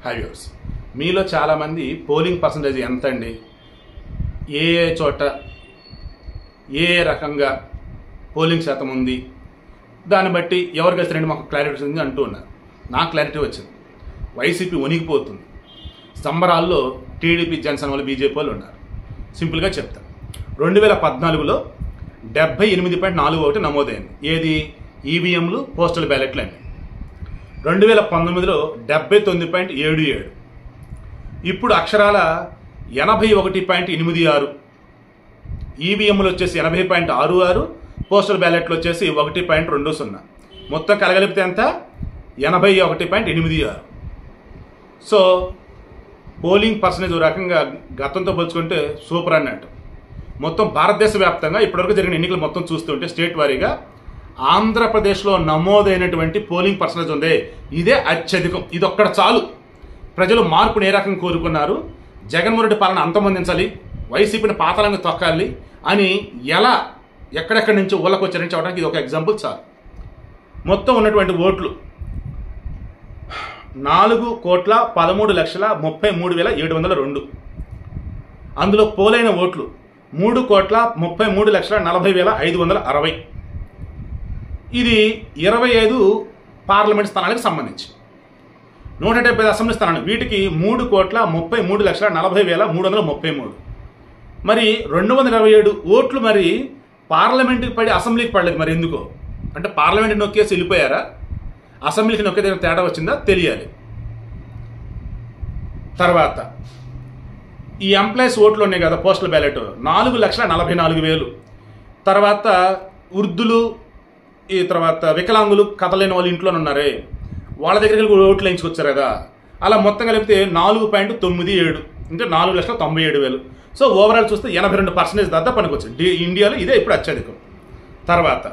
హైవ్యూర్స్ మీలో చాలామంది polling percentage ఎంత అండి ఏ ఏ చోట ఏ ఏ రకంగా పోలింగ్ శాతం ఉంది దాన్ని బట్టి ఎవరికి వస్తారండి మాకు క్లారిటీ వచ్చింది అంటూ ఉన్నారు నాకు క్లారిటీ వచ్చింది వైసీపీ వణికిపోతుంది సంబరాల్లో టీడీపీ జనసేన వాళ్ళు బీజేపీ వాళ్ళు ఉన్నారు సింపుల్గా చెప్తా రెండు వేల పద్నాలుగులో డెబ్బై ఎనిమిది పాయింట్ నాలుగు ఒకటి నమోదైంది ఏది ఈవీఎంలు పోస్టల్ బ్యాలెట్లు అన్ని రెండు వేల పంతొమ్మిదిలో డెబ్బై తొమ్మిది పాయింట్ ఏడు ఏడు ఇప్పుడు అక్షరాల ఎనభై ఒకటి పాయింట్ ఎనిమిది ఆరు ఈవీఎంలు వచ్చేసి ఎనభై పాయింట్ ఆరు ఆరు పోస్టల్ బ్యాలెట్లు వచ్చేసి ఒకటి పాయింట్ రెండు సున్నా మొత్తం కలగలిపితే ఎంత ఎనభై ఒకటి పాయింట్ ఎనిమిది ఆరు సో పోలింగ్ పర్సనేజ్ రకంగా గతంతో పోల్చుకుంటే సూపర్ అన్నట్టు మొత్తం భారతదేశ వ్యాప్తంగా ఇప్పటివరకు జరిగిన ఎన్నికలు మొత్తం చూస్తుంటే స్టేట్ వారీగా ఆంధ్రప్రదేశ్లో నమోదైనటువంటి పోలింగ్ పర్సనేజ్ ఉంది ఇదే అత్యధికం ఇది ఒక్కడ చాలు ప్రజలు మార్పును ఏ రకంగా కోరుకున్నారు జగన్మోహన్ రెడ్డి పాలన అంతమొందించాలి వైసీపీని పాతాళంగా తొక్కాలి అని ఎలా ఎక్కడెక్కడి నుంచి ఊళ్ళకు వచ్చారని చెప్పడానికి ఇది ఒక ఎగ్జాంపుల్ చాలు మొత్తం ఉన్నటువంటి ఓట్లు నాలుగు కోట్ల పదమూడు లక్షల ముప్పై మూడు వేల ఏడు వందల రెండు అందులో పోలైన ఓట్లు మూడు కోట్ల ముప్పై మూడు లక్షల నలభై వేల ఐదు వందల అరవై ఇది ఇరవై ఐదు పార్లమెంట్ స్థానాలకు సంబంధించి నూట డెబ్బై అసెంబ్లీ స్థానాలు వీటికి మూడు కోట్ల ముప్పై మూడు లక్షల నలభై వేల మూడు వందల ముప్పై మూడు మరి రెండు వందల ఇరవై ఏడు ఓట్లు మరి పార్లమెంట్కి పడి అసెంబ్లీకి పడలేదు మరి ఎందుకో అంటే పార్లమెంట్ నొక్కేసి వెళ్ళిపోయారా అసెంబ్లీకి నొక్కే దగ్గర తేడా వచ్చిందా తెలియాలి తర్వాత ఈ ఎంప్లాయీస్ ఓట్లు ఉన్నాయి కదా పోస్టల్ బ్యాలెట్ నాలుగు లక్షల నలభై నాలుగు వేలు తర్వాత వృద్ధులు ఈ తర్వాత వికలాంగులు కథలేని వాళ్ళు ఇంట్లోనే ఉన్నారే వాళ్ళ దగ్గరికి వెళ్ళి ఓట్లు వేయించుకొచ్చారు కదా అలా మొత్తం కలిపితే నాలుగు పాయింట్ తొమ్మిది ఏడు అంటే నాలుగు లక్షల తొంభై ఏడు వేలు సో ఓవరాల్ చూస్తే ఎనభై రెండు పర్సెంటేజ్ దాకా పనికొచ్చింది డి- ఇండియాలో ఇదే ఇప్పుడు అత్యధికం తర్వాత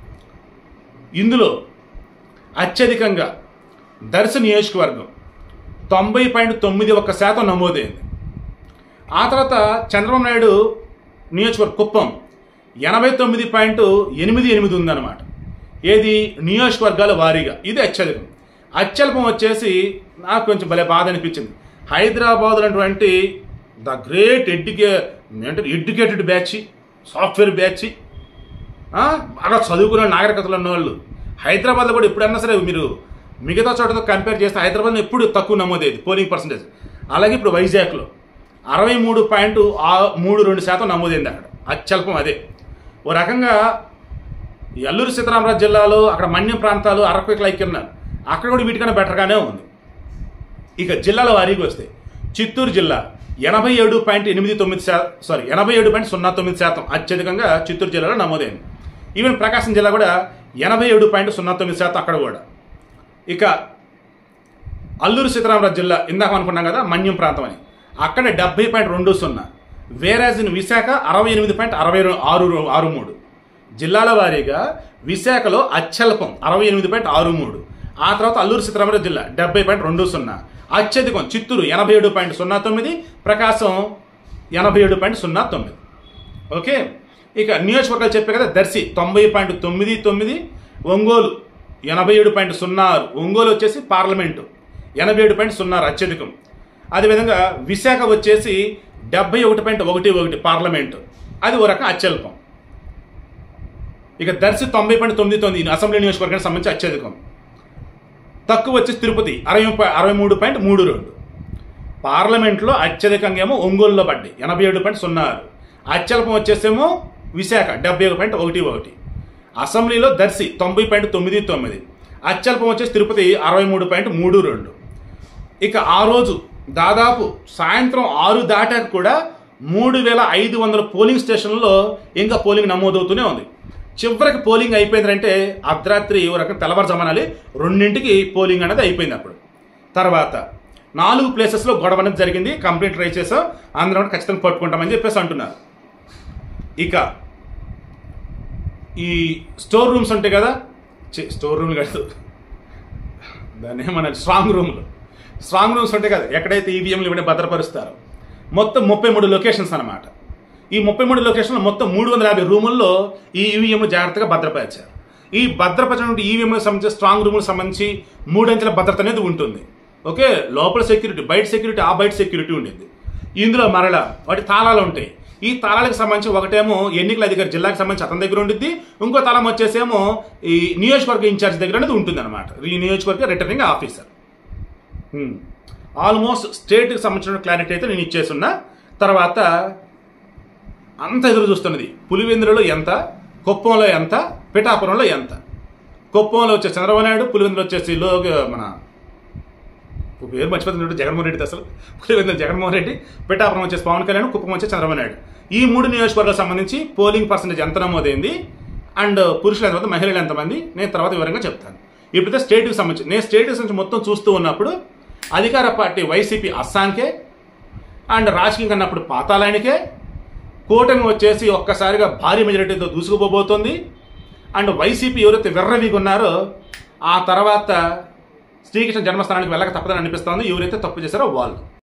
ఇందులో అత్యధికంగా దర్శ నియోజకవర్గం తొంభై పాయింట్ తొమ్మిది ఒక్క శాతం నమోదైంది ఆ తర్వాత చంద్రబాబు నాయుడు నియోజకవర్గం కుప్పం ఎనభై తొమ్మిది పాయింట్ ఎనిమిది ఎనిమిది ఉందన్నమాట ఏది నియోజకవర్గాల వారీగా ఇది అత్యధికం అత్యల్పం వచ్చేసి నాకు కొంచెం భలే బాధ అనిపించింది హైదరాబాద్ అటువంటి ద గ్రేట్ ఎడ్యుకే అంటే ఎడ్యుకేటెడ్ బ్యాచ్ సాఫ్ట్వేర్ బ్యాచ్ ఆ, బాగా చదువుకున్న నాగరికతలు ఉన్నవాళ్ళు హైదరాబాద్లో కూడా ఎప్పుడన్నా సరే మీరు మిగతా చోటతో కంపేర్ చేస్తే హైదరాబాద్లో ఎప్పుడు తక్కువ నమోదయ్యేది పోలింగ్ పర్సంటేజ్ అలాగే ఇప్పుడు వైజాగ్లో అరవై మూడు పాయింట్ మూడు రెండు శాతం నమోదైంది అక్కడ అత్యల్పం అదే ఓ రకంగా ఈ అల్లూరు సీతారామరాజు జిల్లాలో అక్కడ మన్యం ప్రాంతాలు అరకుల ఐక్యన్నారు అక్కడ కూడా వీటికన్నా బెటర్గానే ఉంది ఇక జిల్లాల వారీగా వస్తే చిత్తూరు జిల్లా ఎనభై ఏడు పాయింట్ ఎనిమిది తొమ్మిది శాతం సారీ ఎనభై ఏడు పాయింట్ సున్నా తొమ్మిది శాతం అత్యధికంగా చిత్తూరు జిల్లాలో నమోదైంది ఈవెన్ ప్రకాశం జిల్లా కూడా ఎనభై ఏడు పాయింట్ సున్నా తొమ్మిది శాతం అక్కడ కూడా ఇక అల్లూరు సీతారామరాజు జిల్లా ఇందాక అనుకున్నాం కదా మన్యం ప్రాంతం అని అక్కడ డెబ్బై పాయింట్ రెండు సున్నా వేరాజ్ ఇన్ విశాఖ అరవై ఎనిమిది పాయింట్ అరవై రో- ఆరు రో- ఆరు మూడు జిల్లాల వారీగా విశాఖలో అత్యల్పం అరవై ఎనిమిది పాయింట్ ఆరు మూడు ఆ తర్వాత అల్లూరు సీతారామరాజు జిల్లా డెబ్బై పాయింట్ రెండు సున్నా అత్యధికం చిత్తూరు ఎనభై ఏడు పాయింట్ సున్నా తొమ్మిది ప్రకాశం ఎనభై ఏడు పాయింట్ సున్నా తొమ్మిది ఓకే ఇక నియోజకవర్గాలు చెప్పే కదా దర్శి తొంభై పాయింట్ తొమ్మిది తొమ్మిది ఒంగోలు ఎనభై ఏడు పాయింట్ సున్నా ఆరు ఒంగోలు వచ్చేసి పార్లమెంటు ఎనభై ఏడు పాయింట్ సున్నా ఆరు అత్యధికం అదేవిధంగా విశాఖ వచ్చేసి డెబ్బై ఒకటి పాయింట్ ఒకటి ఒకటి పార్లమెంటు అది ఓ రకం అత్యల్పం ఇక దర్శి తొంభై పాయింట్ తొమ్మిది తొమ్మిది అసెంబ్లీ నియోజకవర్గానికి సంబంధించి అత్యధికం తక్కువ వచ్చేసి తిరుపతి అరవై పా- అరవై మూడు పాయింట్ మూడు రెండు పార్లమెంట్లో అత్యధికంగా ఏమో ఒంగోలులో పడ్డాయి ఎనభై ఏడు పాయింట్ సున్నా ఆరు అత్యల్పం వచ్చేసేమో విశాఖ డెబ్బై ఒక పాయింట్ ఒకటి ఒకటి అసెంబ్లీలో దర్శి తొంభై పాయింట్ తొమ్మిది తొమ్మిది అత్యల్పం వచ్చేసి తిరుపతి అరవై మూడు పాయింట్ మూడు రెండు ఇక ఆ రోజు దాదాపు సాయంత్రం ఆరు దాటాక కూడా మూడు వేల ఐదు వందల పోలింగ్ స్టేషన్లలో ఇంకా పోలింగ్ నమోదవుతూనే ఉంది చివరికి పోలింగ్ అయిపోయిందంటే అర్ధరాత్రి ఓ రకం తెల్లవారుజామనాలి రెండింటికి పోలింగ్ అనేది అయిపోయింది అప్పుడు తర్వాత నాలుగు ప్లేసెస్లో గొడవ అనేది జరిగింది కంప్లైంట్ ట్రై చేసాం అందరం కూడా ఖచ్చితంగా పట్టుకుంటామని చెప్పేసి అంటున్నారు ఇక ఈ స్టోర్ రూమ్స్ ఉంటాయి కదా ఛీ, స్టోర్ రూమ్లు కాదు దాన్ని ఏమన్నా స్ట్రాంగ్ రూమ్లు స్ట్రాంగ్ రూమ్స్ ఉంటాయి కదా ఎక్కడైతే ఈవీఎంలు ఇవన్నీ భద్రపరుస్తారో మొత్తం ముప్పై మూడు లొకేషన్స్ అనమాట ఈ ముప్పై మూడు లొకేషన్లో మొత్తం మూడు వందల యాభై రూముల్లో ఈ ఈవీఎంలు జాగ్రత్తగా భద్రపరిచారు ఈ భద్రపరిచినటువంటి ఈవీఎంలకు సంబంధించి స్ట్రాంగ్ రూములకు సంబంధించి మూడంచెల భద్రత అనేది ఉంటుంది ఓకే లోపల సెక్యూరిటీ బయట సెక్యూరిటీ ఆ బయట సెక్యూరిటీ ఉండేది ఇందులో మరల వాటి తాళాలు ఉంటాయి ఈ తాళాలకు సంబంధించి ఒకటేమో ఎన్నికల అధికారి జిల్లాకు సంబంధించి అతని దగ్గర ఉండిద్ది ఇంకో తాళం వచ్చేసేమో ఈ నియోజకవర్గ ఇన్ఛార్జ్ దగ్గర అనేది ఉంటుంది అనమాట ఈ నియోజకవర్గ రిటర్నింగ్ ఆఫీసర్ ఆల్మోస్ట్ స్టేట్కి సంబంధించిన క్లారిటీ అయితే నేను ఇచ్చేస్తున్నా తర్వాత అంత ఎదురు చూస్తున్నది పులివెందులలో ఎంత కుప్పంలో ఎంత పిఠాపురంలో ఎంత కుప్పంలో వచ్చే చంద్రబాబు నాయుడు పులివెందులు వచ్చేసి లో మన పేరు మర్చిపోతున్నాడు జగన్మోహన్ రెడ్డి అసలు పులివెందులు జగన్మోహన్ రెడ్డి పిఠాపురం వచ్చేసి పవన్ కళ్యాణ్ కుప్పం వచ్చే చంద్రబాబు నాయుడు ఈ మూడు నియోజకవర్గాలకు సంబంధించి పోలింగ్ పర్సంటేజ్ ఎంత నమోదైంది అండ్ పురుషులు ఎంతమంది మహిళలు ఎంతమంది నేను తర్వాత వివరంగా చెప్తాను ఇప్పుడైతే స్టేట్కి సంబంధించి నేను స్టేట్కి సంబంధించి మొత్తం చూస్తూ ఉన్నప్పుడు అధికార పార్టీ వైసీపీ అస్సాంకే అండ్ రాజకీయం కన్నప్పుడు పాతాళానికే కూటమి వచ్చేసి ఒక్కసారిగా భారీ మెజారిటీతో దూసుకుపోబోతోంది అండ్ వైసీపీ ఎవరైతే విర్రవీగి ఉన్నారో ఆ తర్వాత శ్రీకృష్ణ జన్మస్థానానికి వెళ్ళక తప్పదని అనిపిస్తోంది ఎవరైతే తప్పు చేశారో వాళ్ళు